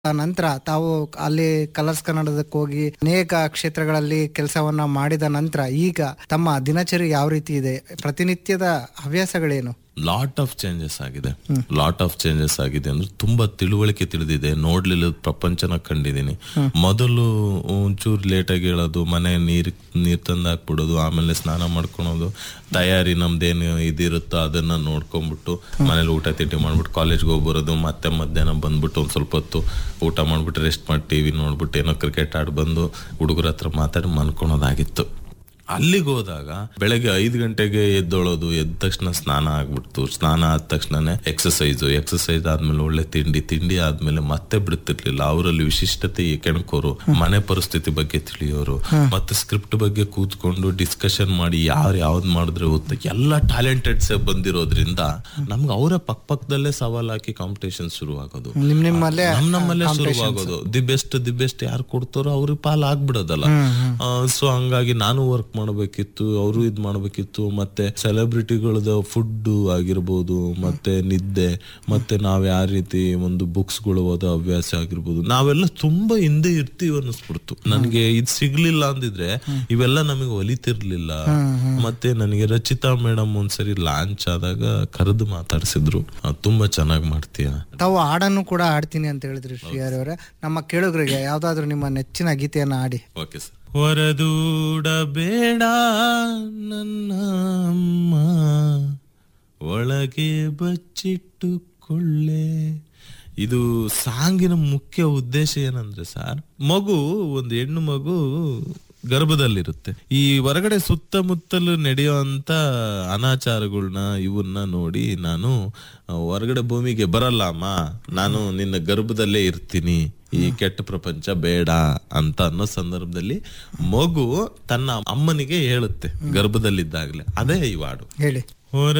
ನಂತರ ತಾವು ಅಲ್ಲಿ ಕಲರ್ಸ್ ಕನ್ನಡದಕ್ಕೆ ಹೋಗಿ ಅನೇಕ ಕ್ಷೇತ್ರಗಳಲ್ಲಿ ಕೆಲಸವನ್ನ ಮಾಡಿದ ನಂತರ ಈಗ ತಮ್ಮ ದಿನಚರಿ ಯಾವ ರೀತಿ ಇದೆ ಪ್ರತಿನಿತ್ಯದ ಹವ್ಯಾಸಗಳೇನು ಲಾಟ್ ಆಫ್ ಚೇಂಜಸ್ ಆಗಿದೆ ಲಾಟ್ ಆಫ್ ಚೇಂಜಸ್ ಆಗಿದೆ ಅಂದ್ರೆ ತುಂಬಾ ತಿಳುವಳಿಕೆ ತಿಳಿದಿದೆ ನೋಡ್ಲಿಲ್ಲ ಪ್ರಪಂಚನ ಕಂಡಿದ್ದೀನಿ ಮೊದಲು ಒಂಚೂರು ಲೇಟಾಗಿ ಹೇಳೋದು ಮನೆ ನೀರ್ ನೀರ್ ತಂದು ಹಾಕ್ಬಿಡೋದು ಆಮೇಲೆ ಸ್ನಾನ ಮಾಡ್ಕೊಳೋದು ತಯಾರಿ ನಮ್ದೇನು ಇದಿರುತ್ತೋ ಅದನ್ನ ನೋಡ್ಕೊಂಡ್ಬಿಟ್ಟು ಮನೇಲಿ ಊಟ ತಿಂಡಿ ಮಾಡ್ಬಿಟ್ಟು ಕಾಲೇಜ್ಗೆ ಹೋಗಿ ಬರೋದು ಮತ್ತೆ ಮಧ್ಯಾಹ್ನ ಬಂದ್ಬಿಟ್ಟು ಒಂದ್ ಸ್ವಲ್ಪ ಹೊತ್ತು ಊಟ ಮಾಡ್ಬಿಟ್ಟು ರೆಸ್ಟ್ ಮಾಡಿ ಟಿವಿ ನೋಡ್ಬಿಟ್ಟು ಏನೋ ಕ್ರಿಕೆಟ್ ಆಡ್ ಬಂದು ಹುಡುಗರ ಹತ್ರ ಮಾತಾಡಿ ಮನ್ಕೊಳೋದಾಗಿತ್ತು ಅಲ್ಲಿಗೆ ಹೋದಾಗ ಬೆಳಗ್ಗೆ ಐದು ಗಂಟೆಗೆ ಎದ್ದೊಳೋದು ಎದ್ದ ತಕ್ಷಣ ಸ್ನಾನ ಆಗ್ಬಿಡ್ತು ಸ್ನಾನ ಆದ ತಕ್ಷಣನೇ ಎಕ್ಸಸೈಸು ಎಕ್ಸಸೈಸ್ ಆದ್ಮೇಲೆ ಒಳ್ಳೆ ತಿಂಡಿ ತಿಂಡಿ ಆದ್ಮೇಲೆ ಮತ್ತೆ ಬಿಡ್ತಿರ್ಲಿಲ್ಲ ಅವರಲ್ಲಿ ವಿಶಿಷ್ಟತೆ ಕೆಣಕೋರು ಮನೆ ಪರಿಸ್ಥಿತಿ ಬಗ್ಗೆ ತಿಳಿಯೋರು ಮತ್ತೆ ಸ್ಕ್ರಿಪ್ಟ್ ಬಗ್ಗೆ ಕೂತ್ಕೊಂಡು ಡಿಸ್ಕಷನ್ ಮಾಡಿ ಯಾರು ಯಾವ್ದು ಮಾಡಿದ್ರೆ ಗೊತ್ತ ಎಲ್ಲ ಟ್ಯಾಲೆಂಟೆಡ್ಸ್ ಬಂದಿರೋದ್ರಿಂದ ನಮ್ಗೆ ಅವರ ಪಕ್ಕ ಪಕ್ಕದಲ್ಲೇ ಸವಾಲ್ ಹಾಕಿ ಕಾಂಪಿಟೇಷನ್ ಶುರು ಆಗೋದು ನಿಮ್ ನಿಮ್ಮಲ್ಲೇ ನಮ್ ನಮ್ಮಲ್ಲೇ ಶುರುವಾಗೋದು ದಿ ಬೆಸ್ಟ್ ದಿ ಬೆಸ್ಟ್ ಯಾರು ಕೊಡ್ತಾರೋ ಅವ್ರಿಗೆ ಪಾಲ್ ಆಗ್ಬಿಡೋದಲ್ಲ ಸೊ ಹಂಗಾಗಿ ನಾನು ವರ್ಕ್ ಮಾಡಬೇಕಿತ್ತು ಅವರು ಇದ್ ಮಾಡಬೇಕಿತ್ತು ಮತ್ತೆ ಸೆಲೆಬ್ರಿಟಿಗಳದ ಫುಡ್ ಆಗಿರ್ಬೋದು ಮತ್ತೆ ನಿದ್ದೆ ಮತ್ತೆ ನಾವ್ ಯಾವ ರೀತಿ ಒಂದು ಬುಕ್ಸ್ ಗಳು ಓದೋ ಹವ್ಯಾಸ ಆಗಿರ್ಬೋದು ನಾವೆಲ್ಲ ತುಂಬಾ ಹಿಂದೆ ಇರ್ತೀವಿ ಅನ್ನಿಸ್ಬಿಡ್ತು ನನ್ಗೆ ಇದ್ ಸಿಗ್ಲಿಲ್ಲ ಅಂದಿದ್ರೆ ಇವೆಲ್ಲ ನಮಗೆ ಒಲಿತಿರ್ಲಿಲ್ಲ ಮತ್ತೆ ನನಗೆ ರಚಿತಾ ಮೇಡಮ್ ಒಂದ್ಸರಿ ಲಾಂಚ್ ಆದಾಗ ಕರೆದು ಮಾತಾಡ್ಸಿದ್ರು "ಆ, ತುಂಬಾ ಚೆನ್ನಾಗಿ ಮಾಡ್ತೀಯ ತಾವು ಹಾಡನ್ನು ಕೂಡ ಹಾಡ್ತೀನಿ ಅಂತ ಹೇಳಿದ್ರಿ ಶ್ರೀಹರಿ ಅವರೇ ನಮ್ಮ ಕೇಳುಗರಿಗೆ ಯಾವ್ದಾದ್ರು ನಿಮ್ಮ ನೆಚ್ಚಿನ ಗೀತೆಯನ್ನ ಹಾಡಿ ಓಕೆ ಸರ್ ಹೊರದೂಡಬೇಡ ನನ್ನ ಅಮ್ಮ ಒಳಗೆ ಬಚ್ಚಿಟ್ಟುಕೊಳ್ಳೆ ಇದು ಸಾಂಗಿನ ಮುಖ್ಯ ಉದ್ದೇಶ ಏನಂದ್ರೆ ಸರ್ ಮಗು ಒಂದು ಹೆಣ್ಣು ಮಗು ಗರ್ಭದಲ್ಲಿರುತ್ತೆ ಈ ಹೊರಗಡೆ ಸುತ್ತಮುತ್ತಲು ನಡೆಯುವಂತ ಅನಾಚಾರಗಳನ್ನ ಇವನ್ನ ನೋಡಿ ನಾನು ಆ, ಹೊರಗಡೆ ಭೂಮಿಗೆ ಬರಲ್ಲ ಅಮ್ಮ ನಾನು ನಿನ್ನ ಗರ್ಭದಲ್ಲೇ ಇರ್ತೀನಿ ಈ ಕೆಟ್ಟ ಪ್ರಪಂಚ ಬೇಡ ಅಂತ ಅನ್ನೋ ಸಂದರ್ಭದಲ್ಲಿ ಮಗು ತನ್ನ ಅಮ್ಮನಿಗೆ ಹೇಳುತ್ತೆ ಗರ್ಭದಲ್ಲಿದ್ದಾಗ್ಲೇ ಅದೇ ಈ ಹಾಡು ಹೇಳಿ ಹೊರ